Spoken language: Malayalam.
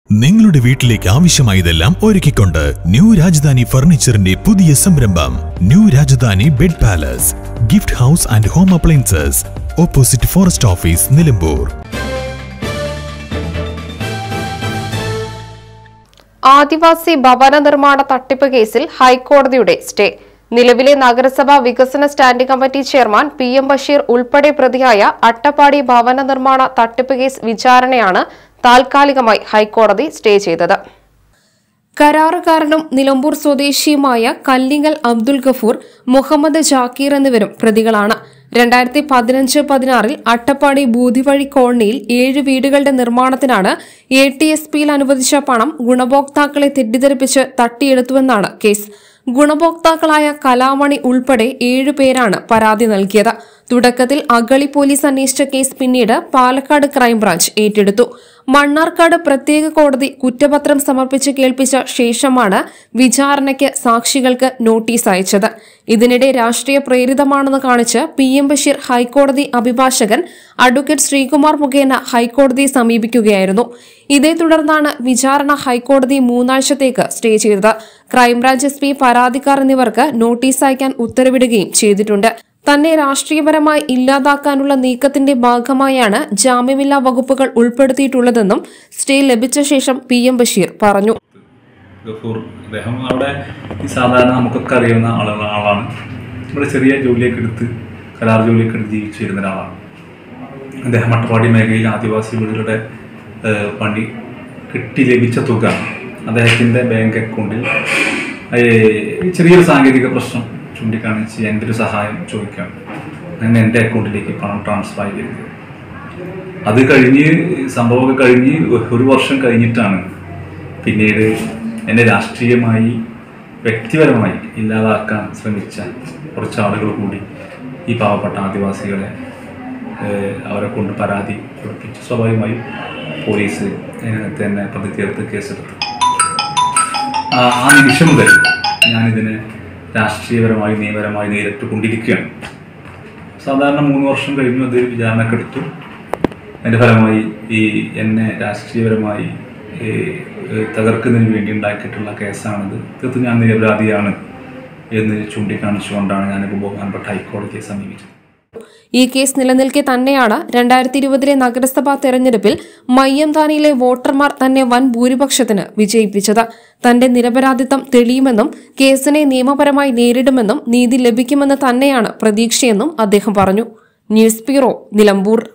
നിങ്ങളുടെ വീട്ടിലേക്ക് ആവശ്യമായതെല്ലാം ഒരുക്കിക്കൊണ്ട് ന്യൂ രാജധാനി ഫർണിച്ചറിന്റെ പുതിയ സംരംഭം new Rajadhani bed palace gift house and home appliances opposite forest office Nilambur ആദിവാസി ഭവന നിർമ്മാണ തട്ടിപ്പ് കേസിൽ ഹൈക്കോടതിയുടെ സ്റ്റേ നിലവിലെ നഗരസഭാ വികസന standing committee chairman P M Basheer ഉൾപ്പെടെ പ്രതിയായ അട്ടപ്പാടി ഭവന നിർമ്മാണ തട്ടിപ്പ് കേസ് വിചാരണയാണ് താൽക്കാലികമായി ഹൈക്കോടതി സ്റ്റേ ചെയ്തത് കരാറുകാരനും നിലമ്പൂർ സ്വദേശിയുമായ കല്ലിങ്ങൽ അബ്ദുൽ ഗഫൂർ മുഹമ്മദ് ജാക്കീർ എന്നിവരും പ്രതികളാണ് രണ്ടായിരത്തി പതിനഞ്ച് പതിനാറിൽ അട്ടപ്പാടി ബൂതിവഴി കോളനിയിൽ ഏഴ് വീടുകളുടെ നിർമ്മാണത്തിനാണ് എ ടി എസ് പിയിൽ അനുവദിച്ച പണം ഗുണഭോക്താക്കളെ തെറ്റിദ്ധരിപ്പിച്ച് തട്ടിയെടുത്തുവെന്നാണ് കേസ് ഗുണഭോക്താക്കളായ കലാമണി ഉൾപ്പെടെ ഏഴു പേരാണ് പരാതി നൽകിയത് തുടക്കത്തിൽ അഗളി പോലീസ് അന്വേഷിച്ച കേസ് പിന്നീട് പാലക്കാട് ക്രൈംബ്രാഞ്ച് ഏറ്റെടുത്തു മണ്ണാർക്കാട് പ്രത്യേക കോടതി കുറ്റപത്രം സമർപ്പിച്ച് കേൾപ്പിച്ച ശേഷമാണ് വിചാരണയ്ക്ക് സാക്ഷികൾക്ക് നോട്ടീസ് അയച്ചത് ഇതിനിടെ രാഷ്ട്രീയ പ്രേരിതമാണെന്ന് കാണിച്ച് പി എം ബഷീർ ഹൈക്കോടതി അഭിഭാഷകൻ അഡ്വക്കേറ്റ് ശ്രീകുമാർ മുഖേന ഹൈക്കോടതിയെ സമീപിക്കുകയായിരുന്നു ഇതേ തുടർന്നാണ് വിചാരണ ഹൈക്കോടതി മൂന്നാഴ്ചത്തേക്ക് സ്റ്റേ ചെയ്തത് ക്രൈംബ്രാഞ്ച് എസ് പി പരാതിക്കാർ എന്നിവർക്ക് നോട്ടീസ് അയക്കാൻ ഉത്തരവിടുകയും ചെയ്തിട്ടുണ്ട് തന്നെ രാഷ്ട്രീയപരമായി ഇല്ലാതാക്കാനുള്ള നീക്കത്തിന്റെ ഭാഗമായാണ് ജാമ്യമില്ലാ വകുപ്പുകൾ ഉൾപ്പെടുത്തിയിട്ടുള്ളതെന്നും സ്റ്റേ ലഭിച്ച ശേഷം പി എം ബഷീർ പറഞ്ഞു ഗഫൂർ അദ്ദേഹം അവിടെ ഈ സാധാരണ നമുക്കൊക്കെ അറിയുന്ന ആളുകൾ ആളാണ് ഇവിടെ ചെറിയ ജോലിയൊക്കെ എടുത്ത് കരാർ ജോലിയൊക്കെ എടുത്ത് ജീവിച്ചു വരുന്ന ഒരാളാണ് അദ്ദേഹം അട്ടപ്പാടി മേഖലയിൽ ആദിവാസി വീടുകളുടെ ഏഹ്, പണി കിട്ടി ലഭിച്ച തുക അദ്ദേഹത്തിൻ്റെ ബാങ്ക് അക്കൗണ്ടിൽ ഏഹ്, ചെറിയൊരു സാങ്കേതിക പ്രശ്നം ചൂണ്ടിക്കാണിച്ച് എൻ്റെ ഒരു സഹായം ചോദിക്കുകയാണ് അങ്ങനെ എൻ്റെ അക്കൗണ്ടിലേക്ക് പണം ട്രാൻസ്ഫർ ആയി വരുന്നത് അത് കഴിഞ്ഞ് സംഭവമൊക്കെ കഴിഞ്ഞ് ഒരു വർഷം കഴിഞ്ഞിട്ടാണ് പിന്നീട് എന്നെ രാഷ്ട്രീയമായി വ്യക്തിപരമായി ഇല്ലാതാക്കാൻ ശ്രമിച്ച കുറച്ച് ആളുകൾ കൂടി ഈ പാവപ്പെട്ട ആദിവാസികളെ ഏഹ്, അവരെ കൊണ്ട് പരാതി കൊടുപ്പിച്ചു സ്വാഭാവികമായും പോലീസ് അതിനകത്ത് തന്നെ പ്രതി ചേർത്ത് കേസെടുത്തു ആ ആ നിമിഷം മുതൽ ഞാനിതിനെ രാഷ്ട്രീയപരമായി നിയമപരമായി നേരിട്ട് കൊണ്ടിരിക്കുകയാണ് സാധാരണ മൂന്ന് വർഷം കഴിഞ്ഞു അത് വിചാരണക്ക് എടുത്തു അതിൻ്റെ ഫലമായി ഈ എന്നെ രാഷ്ട്രീയപരമായി ഈ, ഏ, തകർക്കുന്നതിന് വേണ്ടി ഉണ്ടാക്കിയിട്ടുള്ള കേസാണിത് തീർത്തും ഞാൻ നിരപരാധിയാണ് എന്ന് ചൂണ്ടിക്കാണിച്ചുകൊണ്ടാണ് ഞാനിപ്പോൾ ബഹുമാനപ്പെട്ട ഹൈക്കോടതിയെ സമീപിച്ചത് ഈ കേസ് നിലനിൽക്കെ തന്നെയാണ് രണ്ടായിരത്തി ഇരുപതിലെ നഗരസഭാ തെരഞ്ഞെടുപ്പിൽ മയ്യംതാനിയിലെ വോട്ടർമാർ തന്നെ വൻ ഭൂരിപക്ഷത്തിന് വിജയിപ്പിച്ചത് തന്റെ നിരപരാധിത്വം തെളിയുമെന്നും കേസിനെ നിയമപരമായി നേരിടുമെന്നും നീതി ലഭിക്കുമെന്ന് തന്നെയാണ് പ്രതീക്ഷയെന്നും അദ്ദേഹം പറഞ്ഞു ന്യൂസ് ബ്യൂറോ നിലമ്പൂർ